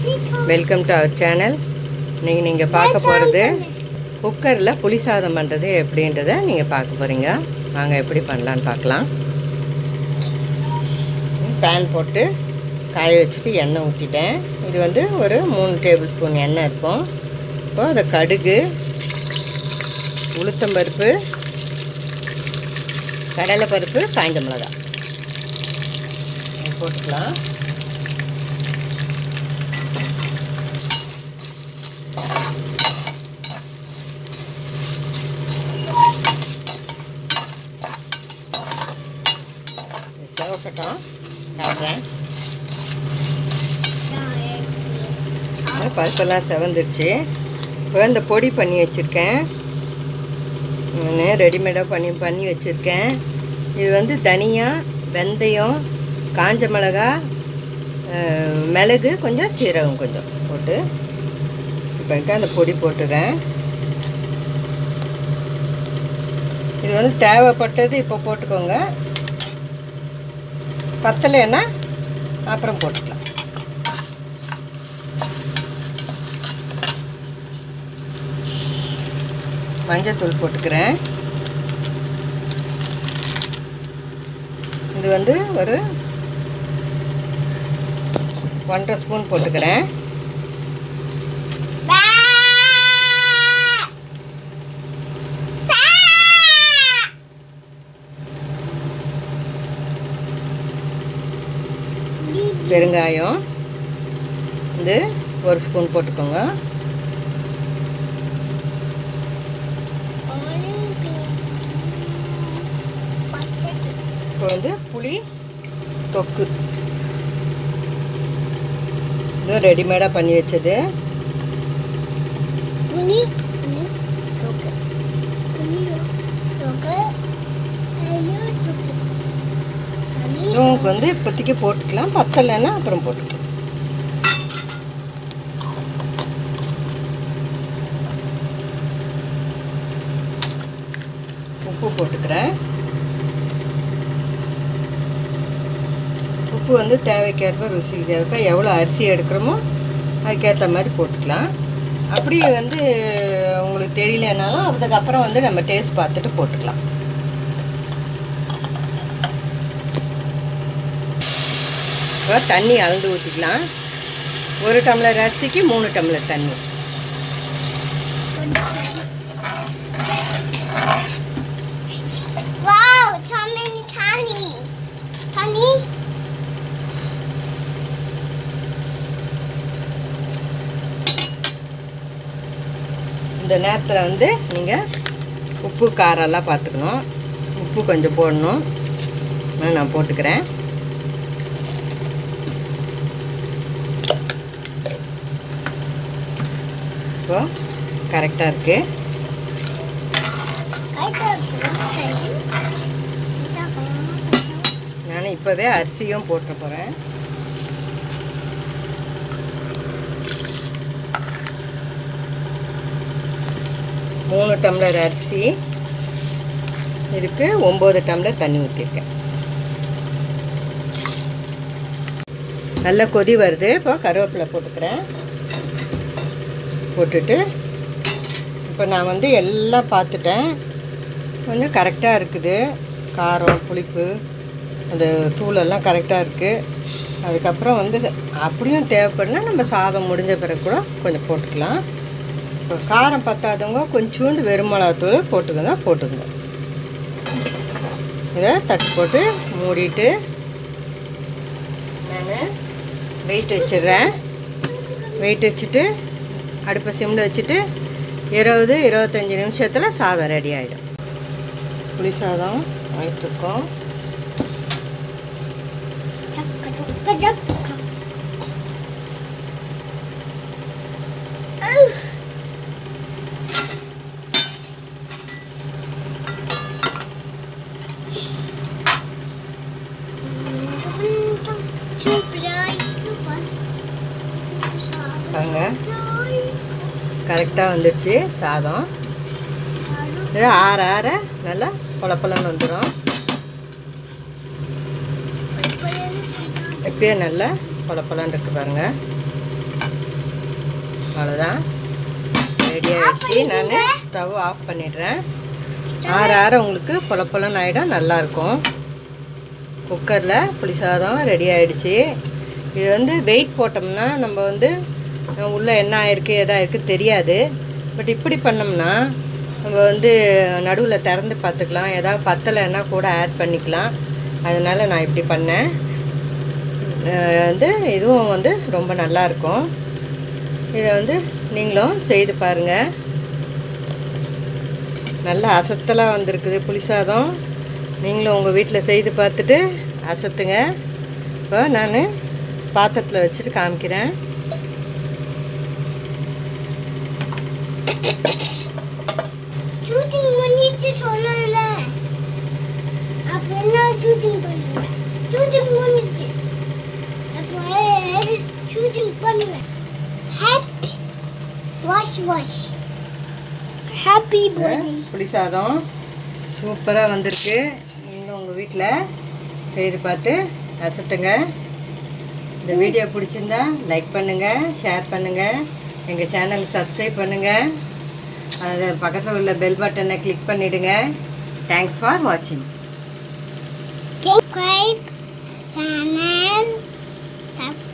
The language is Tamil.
வெல்கம் டு அவர் சேனல் இன்றைக்கி நீங்கள் பார்க்க போகிறது குக்கரில் புளி சாதம் பண்ணுறது எப்படின்றத நீங்கள் பார்க்க போகிறீங்க வாங்க எப்படி பண்ணலான்னு பார்க்கலாம் பேன் போட்டு காய வச்சுட்டு எண்ணெய் ஊற்றிட்டேன் இது வந்து ஒரு மூணு டேபிள் ஸ்பூன் எண்ணெய் இருக்கும் இப்போ அதை கடுகு உளுத்தம்பருப்பு கடலைப்பருப்பு காய்ந்த மிளகாய் இது போட்டுக்கலாம் இது சிவக்கட்டும் காட்டுறேன் இது பருப்பெல்லாம் செவந்துருச்சு இப்போ இந்த பொடி பண்ணி வச்சுருக்கேன் நான் ரெடிமேடாக பண்ணி பண்ணி வச்சுருக்கேன் இது வந்து தனியா வெந்தயம் காஞ்ச மிளகா அஹ், மிளகு கொஞ்சம் சீரகம் கொஞ்சம் போட்டு இப்போ அந்த பொடி போட்டுறேன் இது வந்து தேவைப்பட்டது இப்போ போட்டுக்கோங்க பத்தலைன்னா அப்புறம் போட்டுக்கலாம் மஞ்சத்தூள் போட்டுக்கிறேன் இது வந்து ஒரு ஒன்றரை ஸ்பூன் போட்டுக்கிறேன் பெருங்காயம் இது ஒரு ஸ்பூன் போட்டுக்கோங்க இப்போ வந்து புளி தொக்கு இது ரெடிமேடாக பண்ணி வச்சது புளி தொக்கு புளி தொக்கு இதுவும் வந்து இப்போதைக்கு போட்டுக்கலாம் பத்தலைன்னா அப்புறம் போட்டுக்கலாம் உப்பு போட்டுக்கிறேன் உப்பு வந்து தேவைக்கேற்ப ருசிக்கு தேவைப்ப எவ்வளோ அரிசி எடுக்கிறோமோ அதுக்கேற்ற மாதிரி போட்டுக்கலாம் அப்படி வந்து உங்களுக்கு தெரியலனாலும் அதுக்கப்புறம் வந்து நம்ம டேஸ்ட் பார்த்துட்டு போட்டுக்கலாம் இப்போ தண்ணி அளந்து ஊற்றிக்கலாம் ஒரு டம்ளர் அரிசிக்கு மூணு டம்ளர் தண்ணி Wow, so many tiny. Tiny? இந்த நேரத்தில் வந்து நீங்கள் உப்பு காரம்லாம் பார்த்துக்கணும் உப்பு கொஞ்சம் போடணும் ஆ, நான் போட்டுக்கிறேன் இப்போ கரெக்டாக இருக்குது நான் இப்போவே அரிசியும் போட்டு போகிறேன் மூணு டம்ளர் அரிசி இதுக்கு ஒம்பது டம்ளர் தண்ணி ஊற்றிருக்கேன் நல்ல கொதி வருது இப்போ கருவேப்பிலை போட்டுக்கிறேன் போட்டுட்டு இப்போ நான் வந்து எல்லாம் பார்த்துட்டேன் கொஞ்சம் கரெக்டாக இருக்குது காரம் புளிப்பு அந்த தூளெல்லாம் கரெக்டாக இருக்குது அதுக்கப்புறம் வந்து அப்படியும் தேவைப்படனா நம்ம சாதம் முடிஞ்ச பிறகு கூட கொஞ்சம் போட்டுக்கலாம் இப்போ காரம் பத்தாதவங்க கொஞ்சோண்டு வெறுமிளகாத்தூள் போட்டுக்கங்க போட்டுக்கங்க இதை தட்டு போட்டு மூடிட்டு நான் வெயிட் வச்சிடுறேன் வெயிட் வச்சுட்டு அடுப்பை சிம்மில் வச்சுட்டு இருபது இருபத்தஞ்சி நிமிஷத்தில் சாதம் ரெடி ஆகிடும் புளி சாதம் ஆகிட்டுருக்கோம் பாருங்க கரெக்டாக வந்துடுச்சு சாதம் இது ஆற ஆற நல்லா பொலப்பொலன்னு வந்துடும் இப்பயே நல்லா பொலப்பொலன்னு இருக்கு பாருங்க அவ்வளோதான் ரெடி ஆகிடுச்சு நான் ஸ்டவ் ஆஃப் பண்ணிடுறேன் ஆற ஆற உங்களுக்கு பொல பொலன்னு ஆகிடும் நல்லாயிருக்கும் குக்கரில் புளி சாதம் ரெடி ஆகிடுச்சு இது வந்து வெயிட் போட்டோம்னா நம்ம வந்து உள்ளே என்ன ஆயிருக்கு எதா இருக்குது தெரியாது பட் இப்படி பண்ணோம்னா நம்ம வந்து நடுவில் திறந்து பார்த்துக்கலாம் ஏதாவது பத்தலைன்னா கூட ஆட் பண்ணிக்கலாம் அதனால் நான் இப்படி பண்ணேன் அஹ் வந்து இதுவும் வந்து ரொம்ப நல்லாயிருக்கும் இதை வந்து நீங்களும் செய்து பாருங்கள் நல்ல அசத்தலாக வந்திருக்குது புளிசாதம் நீங்களும் உங்கள் வீட்டில் செய்து பார்த்துட்டு அசத்துங்க இப்போ நான் பாத்திரத்தில் வச்சுட்டு காமிக்கிறேன் ஷூட்டிங் பண்ணிட்டு சொல்லல அப்ப என்ன ஷூட்டிங் பண்ணுவேன் ஷூட்டிங் பண்ணிச்சு அப்போ ஷூட்டிங் பண்ணுவேன் happy wash wash happy birthday புளிசாதம் சூப்பராக வந்திருக்கு நீங்களும் உங்கள் வீட்டில் செய்து பார்த்து அசத்துங்க இந்த வீடியோ பிடிச்சிருந்தா லைக் பண்ணுங்கள் ஷேர் பண்ணுங்கள் எங்கள் சேனல் சப்ஸ்கிரைப் பண்ணுங்கள் அது பக்கத்தில் உள்ள பெல் பட்டனை கிளிக் பண்ணிவிடுங்க தேங்க்ஸ் ஃபார் வாட்சிங் subscribe channel subscribe